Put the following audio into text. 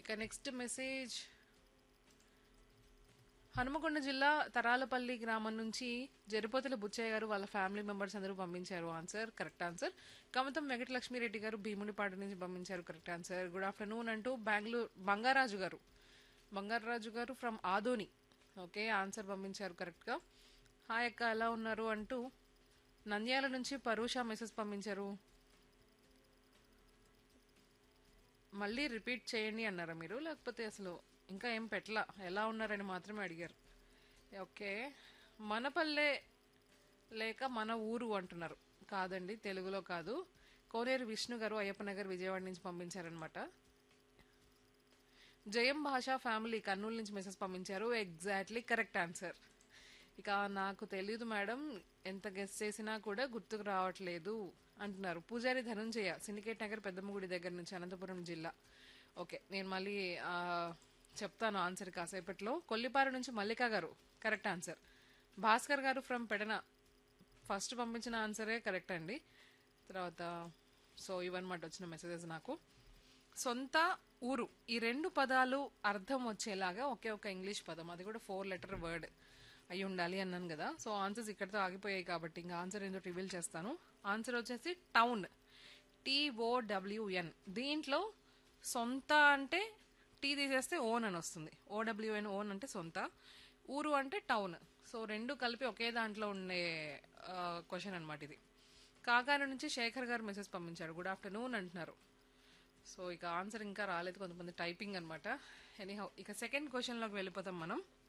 ఇక next message Hanumakonda జిల్లా తరాలపల్లి గ్రామం నుంచి జరుపతుల బుచ్చయ్య గారు వాళ్ళ ఫ్యామిలీ మెంబర్స్ అందరూ పంపించారు answer correct answer Kamatam Venkatalakshmireddy గారు భీమునిపాడు నుంచి పంపించారు కరెక్ట్ ఆన్సర్ గుడ్ ఆఫ్టర్నూన్ అంటూ బెంగళూరు బంగారాజు గారు బంగారాజు గారు ఫ్రమ్ ఆదోని ఓకే ఆన్సర్ పంపించారు కరెక్ట్గా హాయ్ అక్క ఎలా ఉన్నారు అంటూ నంద్యాల నుంచి పరూష మెసేజ్ పంపించారు మళ్ళీ రిపీట్ చేయండి అన్నారా మీరు లేకపోతే అసలు ఇంకా ఏం పెట్టలా ఎలా ఉన్నారని మాత్రమే అడిగారు ఓకే మనపల్లె లేక మన ఊరు అంటున్నారు కాదండి తెలుగులో కాదు కోనేరు విష్ణు గారు అయ్యప్పనగర్ విజయవాడ నుంచి పంపించారనమాట జయం భాష ఫ్యామిలీ కర్నూలు నుంచి మెసేజ్ పంపించారు ఎగ్జాక్ట్లీ కరెక్ట్ ఆన్సర్ ఇక నాకు తెలియదు మేడం ఎంత గెస్ట్ చేసినా కూడా గుర్తుకు రావట్లేదు అంటున్నారు పూజారి ధనంజయ సిండికేట్ నగర్ పెద్దమ్మగుడి దగ్గర నుంచి అనంతపురం జిల్లా ఓకే నేను మళ్ళీ ఆ, చెప్తాను ఆన్సర్ కాసేపట్లో కొల్లిపారు నుంచి మల్లిక గారు కరెక్ట్ ఆన్సర్ భాస్కర్ గారు ఫ్రమ్ పెడన ఫస్ట్ పంపించిన ఆన్సరే కరెక్ట్ అండి తర్వాత సో ఇవన్నమాట వచ్చిన మెసేజెస్ నాకు సొంత ఊరు ఈ రెండు పదాలు అర్థం వచ్చేలాగా ఒకే ఒక ఇంగ్లీష్ పదం అది కూడా ఫోర్ లెటర్ వర్డ్ అయి ఉండాలి అన్నాను కదా సో ఆన్సర్స్ ఇక్కడితో ఆగిపోయాయి కాబట్టి ఇంకా ఆన్సర్ ఏంటో రివీల్ చేస్తాను ఆన్సర్ వచ్చేసి టౌన్ టీఓడబ్ల్యూఎన్ దీంట్లో సొంత అంటే టీ తీసేస్తే ఓన్ అని వస్తుంది ఓడబ్ల్యూఎన్ ఓన్ అంటే సొంత ఊరు అంటే టౌన్ సో రెండు కలిపి ఒకే దాంట్లో ఉండే క్వశ్చన్ అనమాట ఇది కాకాని నుంచి శేఖర్ గారు మెసేజ్ పంపించారు గుడ్ ఆఫ్టర్నూన్ అంటున్నారు సో ఇక ఆన్సర్ ఇంకా రాలేదు కొంతమంది టైపింగ్ అనమాట ఎనీహౌ ఇక సెకండ్ క్వశ్చన్లోకి వెళ్ళిపోతాం మనం